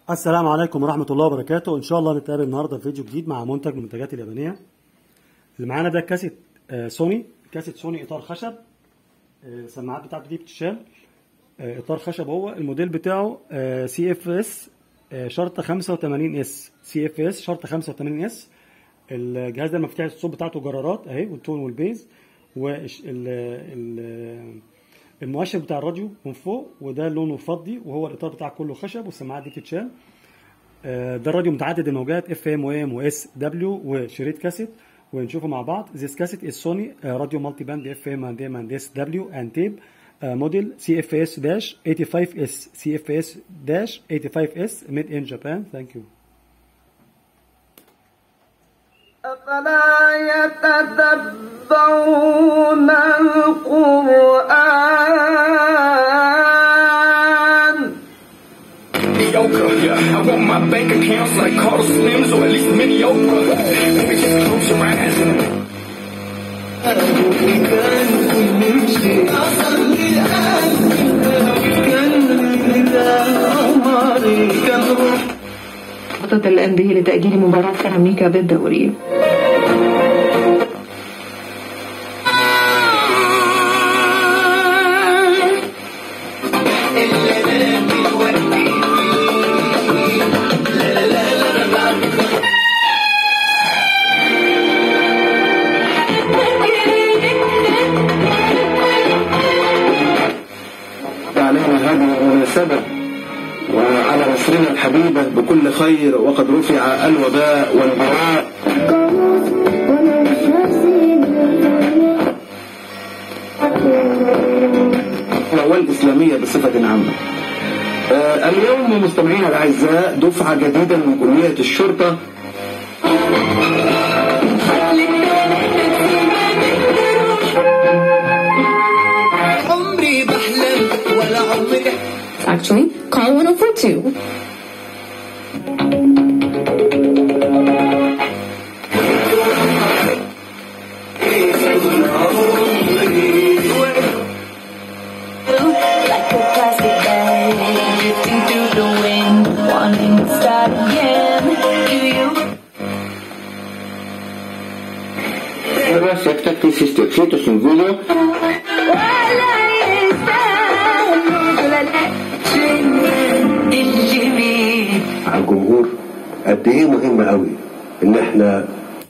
السلام عليكم ورحمة الله وبركاته إن شاء الله نتقابل النهاردة في فيديو جديد مع منتج من المنتجات اليابانية اللي معانا ده كاسيت آه، سوني كاسيت سوني إطار خشب آه، السماعات بتاعته دي بتتشال آه، إطار خشب هو الموديل بتاعه سي اف اس شرطة 85 اس سي اف اس شرطة 85 اس الجهاز ده مفتاح الصوت بتاعته جرارات اهي والتون والبيز وال المؤشر بتاع الراديو من فوق وده لونه فضي وهو الاطار بتاعه كله خشب والسماعات دي بتتشال آه، ده الراديو متعدد الموجات اف ام وام واس دبليو وشريط كاسيت ونشوفه مع بعض This cassette is Sony uh, radio multiband FM and M and SW and tape uh, model CFS-85S CFS-85S made in Japan thank you أفلا يتدبرون القرآن mediocre. Yeah, I want my bank accounts like Carter Slims or at least mini Oprah. Let me just close your eyes. خطط الآن به لتأجيل مباراة سيراميكا بالدوري علينا هذه المناسبة وعلى مصرنا الحبيبة بكل خير وقد رفع الوباء والبراء والإسلامية بصفة عامة آه، اليوم مستمعينا الأعزاء دفعة جديدة من كلية الشرطة عمري بحلم ولا عمري Actually, call 1042. like a plastic bag drifting through the wind, wanting to start again. Do you? Ahora se acta que existe escrito sin video ولا يستاهل اللي على الجمهور قد ايه مهم قوي ان احنا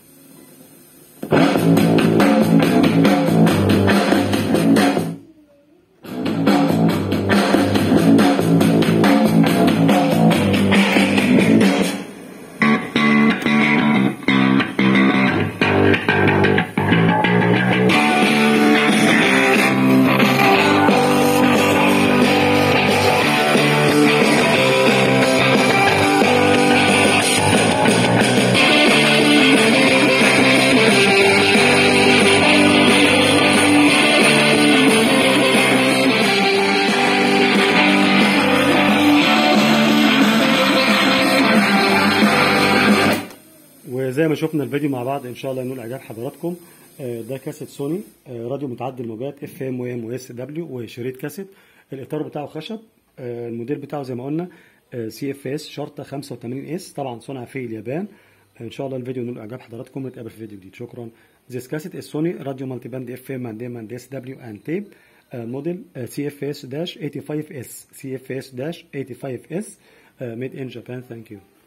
وزي ما شفنا الفيديو مع بعض ان شاء الله ينول اعجاب حضراتكم آه، ده كاسيت سوني آه، راديو متعدد الموجات اف ام وام واس دبليو وشريط كاسيت الاطار بتاعه خشب آه، الموديل بتاعه زي ما قلنا سي اف اس شرطه 85 اس طبعا صنع في اليابان ان شاء الله الفيديو ينول اعجاب حضراتكم نتقابل في فيديو جديد شكرا This cassette is Sony radio multiband FM and M and SW and tape uh, model uh, CFS-85S CFS-85S uh, made in Japan thank you